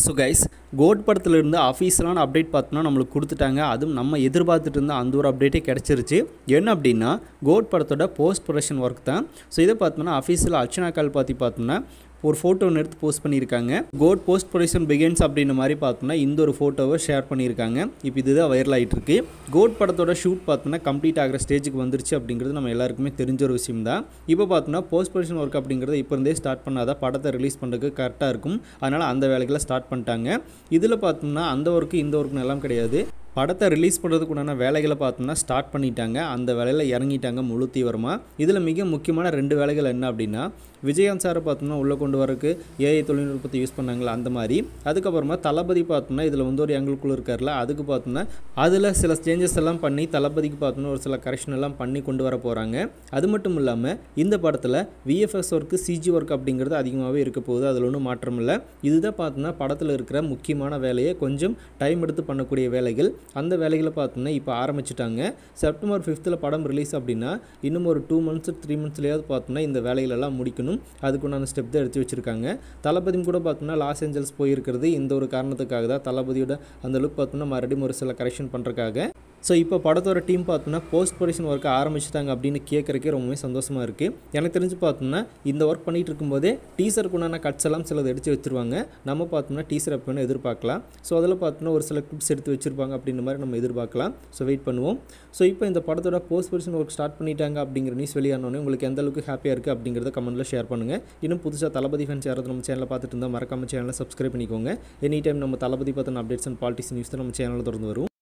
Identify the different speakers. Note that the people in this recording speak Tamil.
Speaker 1: ஸோ கைஸ் கோட் படத்தில் இருந்து அஃபீஷியலான அப்டேட் பார்த்தோன்னா நம்மளுக்கு கொடுத்துட்டாங்க அதுவும் நம்ம எதிர்பார்த்துட்டு இருந்த அந்த ஒரு அப்டேட்டே கிடச்சிருச்சு என்ன அப்படின்னா கோட் படத்தோட போஸ்ட் ப்ரொடக்ஷன் ஒர்க் தான் ஸோ இதை பார்த்தோம்னா அஃபீஷியல் அர்ச்சனா கால் பார்த்து பார்த்தோம்னா ஒரு ஃபோட்டோ ஒன்று எடுத்து போஸ்ட் பண்ணியிருக்காங்க கோட் போஸ்ட் ப்ரொடக்ஷன் பிகின்ஸ் அப்படின்ற மாதிரி பார்த்தோம்னா இந்த ஒரு ஃபோட்டோவை ஷேர் பண்ணியிருக்காங்க இப்போ இதுதான் வைரல் ஆகிட்டு இருக்கு கோட் படத்தோட ஷூட் பார்த்தோம்னா கம்ப்ளீட் ஆகிற ஸ்டேஜுக்கு வந்துருச்சு அப்படிங்கிறது நம்ம எல்லாருக்குமே தெரிஞ்ச ஒரு விஷயம் தான் இப்போ பார்த்தோம்னா போஸ்ட் ப்ரொடக்ஷன் ஒர்க் அப்படிங்கிறது இப்போ இருந்தே ஸ்டார்ட் பண்ணாதான் படத்தை ரிலீஸ் பண்ணுறதுக்கு கரெக்டாக இருக்கும் அதனால் அந்த வேலைகளை ஸ்டார்ட் பண்ணிட்டாங்க இதில் பார்த்தோம்னா அந்த ஒர்க்கு இந்த ஒர்க்குன்னு எல்லாம் கிடையாது படத்தை ரிலீஸ் பண்ணுறதுக்கு உண்டான வேலைகளை பார்த்தோம்னா ஸ்டார்ட் பண்ணிட்டாங்க அந்த வேலையில் இறங்கிட்டாங்க முழு தீவிரமாக இதில் மிக முக்கியமான ரெண்டு வேலைகள் என்ன அப்படின்னா விஜயகாந்த் சாரை பார்த்தோம்னா உள்ளே கொண்டு வரக்கு ஏஐ தொழில்நுட்பத்தை யூஸ் பண்ணாங்களா அந்த மாதிரி அதுக்கப்புறமா தளபதி பார்த்தோம்னா இதில் வந்து ஒரு எங்களுக்குள்ள இருக்கார்ல அதுக்கு பார்த்தோம்னா அதில் சில சேஞ்சஸ் எல்லாம் பண்ணி தளபதிக்கு பார்த்தோம்னா ஒரு சில கரெக்ஷன் எல்லாம் பண்ணி கொண்டு வர போகிறாங்க அது மட்டும் இல்லாமல் இந்த படத்தில் விஎஃப்எஸ் ஒர்க்கு சிஜி ஒர்க் அப்படிங்கிறது அதிகமாகவே இருக்க போகுது அதில் ஒன்றும் மாற்றம் இல்லை இதுதான் பார்த்தோம்னா படத்தில் இருக்கிற முக்கியமான வேலையை கொஞ்சம் டைம் எடுத்து பண்ணக்கூடிய வேலைகள் அந்த வேலைகளை பார்த்தோம்னா இப்போ ஆரம்பிச்சிட்டாங்க செப்டம்பர் ஃபிஃப்த்தில் படம் ரிலீஸ் அப்படின்னா இன்னும் ஒரு டூ மந்த்ஸ் த்ரீ மந்த்ஸ்லேயாவது பார்த்தோம்னா இந்த வேலைகளெல்லாம் முடிக்கணும் அதுக்குண்டான ஸ்டெப் தான் எடுத்து வச்சுருக்காங்க தளபதியும் கூட பார்த்தோம்னா லாஸ் ஏஞ்சல்ஸ் போயிருக்கிறது இந்த ஒரு காரணத்துக்காக தான் தளபதியோட அந்த லுக் பார்த்தோம்னா மறுபடியும் ஒரு சில கரெக்ஷன் பண்ணுறக்காக ஸோ இப்போ படத்தோட டீம் பார்த்தோம்னா போஸ்ட் ப்ரொடக்ஷன் ஒர்க்கை ஆரம்பிச்சிட்டாங்க அப்படின்னு கேட்குறக்கே ரொம்பவே சந்தோஷமாக இருக்குது எனக்கு தெரிஞ்சு பார்த்தோம்னா இந்த ஒர்க் பண்ணிகிட்டு இருக்கும்போதே டீசருக்கு உண்டான கட்ஸ் எல்லாம் சிலது எடுத்து வச்சுருவாங்க நம்ம பார்த்தோம்னா டீசர் எப்போ வேணும் எதிர்பார்க்கலாம் ஸோ அதில் பார்த்தோம்னா ஒரு சில கிளிப்ஸ் எடுத்து வச்சுருப்பாங்க அப்படின்ற மாதிரி நம்ம எதிர்பார்க்கலாம் ஸோ வெயிட் பண்ணுவோம் ஸோ இப்போ இந்த படத்தோட போஸ்ட் ப்ரொடக்ஷன் ஒர்க் ஸ்டார்ட் பண்ணிட்டாங்க அப்படிங்கிற நியூஸ் வெளியானோடனே உங்களுக்கு எந்த அளவுக்கு ஹாப்பியாக இருக்குது அப்படிங்கிறத கமெண்ட்டில் ஷேர் பண்ணுங்கள் இன்னும் புதுசாக தளபதி ஃபேன்ஸ் யாராவது நம்ம சேனலை பார்த்துட்டு இருந்தால் மறக்காம சேனலை சப்ஸ்கிரைப் பண்ணிக்கோங்க எனி டைம் நம்ம தளபதி பற்றின அப்டேட்ஸ் அண்ட் பாலிட்டிக்ஸ் நியூஸ் தான் நம்ம சேனலில் தொடர்ந்து வரும்